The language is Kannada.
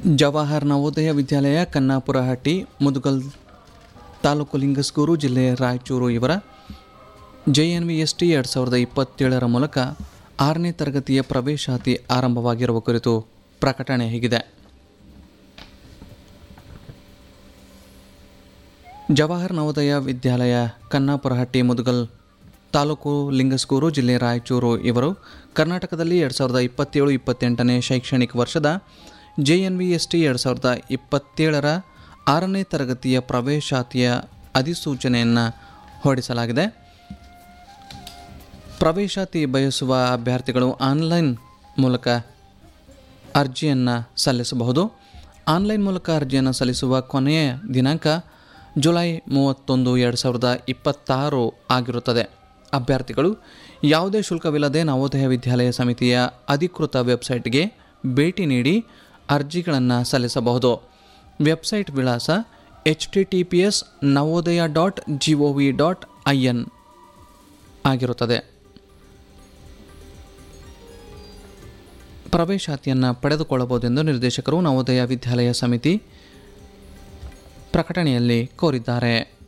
ಜವಾಹರ್ ನವೋದಯ ವಿದ್ಯಾಲಯ ಕನ್ನಾಪುರಹಟ್ಟಿ ಮುದುಗಲ್ ತಾಲೂಕು ಲಿಂಗಸ್ಗೂರು ಜಿಲ್ಲೆ ರಾಯಚೂರು ಇವರ J N V S T ಎರಡು ಸಾವಿರದ ಇಪ್ಪತ್ತೇಳರ ಮೂಲಕ ಆರನೇ ತರಗತಿಯ ಪ್ರವೇಶಾತಿ ಆರಂಭವಾಗಿರುವ ಕುರಿತು ಪ್ರಕಟಣೆ ಹೀಗಿದೆ ಜವಾಹರ್ ನವೋದಯ ವಿದ್ಯಾಲಯ ಕನ್ನಾಪುರಹಟ್ಟಿ ಮುದುಗಲ್ ತಾಲೂಕು ಲಿಂಗಸ್ಗೂರು ಜಿಲ್ಲೆ ರಾಯಚೂರು ಇವರು ಕರ್ನಾಟಕದಲ್ಲಿ ಎರಡು ಸಾವಿರದ ಇಪ್ಪತ್ತೇಳು ಇಪ್ಪತ್ತೆಂಟನೇ ಶೈಕ್ಷಣಿಕ ವರ್ಷದ J N V S T ಎರಡು ಸಾವಿರದ ಇಪ್ಪತ್ತೇಳರ ಆರನೇ ತರಗತಿಯ ಪ್ರವೇಶಾತಿಯ ಅಧಿಸೂಚನೆಯನ್ನು ಹೊರಡಿಸಲಾಗಿದೆ ಪ್ರವೇಶಾತಿ ಬಯಸುವ ಅಭ್ಯರ್ಥಿಗಳು ಆನ್ಲೈನ್ ಮೂಲಕ ಅರ್ಜಿಯನ್ನು ಸಲ್ಲಿಸಬಹುದು ಆನ್ಲೈನ್ ಮೂಲಕ ಅರ್ಜಿಯನ್ನು ಸಲ್ಲಿಸುವ ಕೊನೆಯ ದಿನಾಂಕ ಜುಲೈ ಮೂವತ್ತೊಂದು ಎರಡು ಸಾವಿರದ ಇಪ್ಪತ್ತಾರು ಆಗಿರುತ್ತದೆ ಅಭ್ಯರ್ಥಿಗಳು ಯಾವುದೇ ಶುಲ್ಕವಿಲ್ಲದೆ ನವೋದಯ ವಿದ್ಯಾಲಯ ಸಮಿತಿಯ ಅಧಿಕೃತ ವೆಬ್ಸೈಟ್ಗೆ ಭೇಟಿ ನೀಡಿ ಅರ್ಜಿಗಳನ್ನು ಸಲ್ಲಿಸಬಹುದು ವೆಬ್ಸೈಟ್ ವಿಳಾಸ H T T P S Navodaya dot G O V dot I N ಆಗಿರುತ್ತದೆ ಪ್ರವೇಶಾತಿಯನ್ನು ಪಡೆದುಕೊಳ್ಳಬಹುದೆಂದು ನಿರ್ದೇಶಕರು ನವೋದಯ ವಿದ್ಯಾಲಯ ಸಮಿತಿ ಪ್ರಕಟಣೆಯಲ್ಲಿ ಕೋರಿದ್ದಾರೆ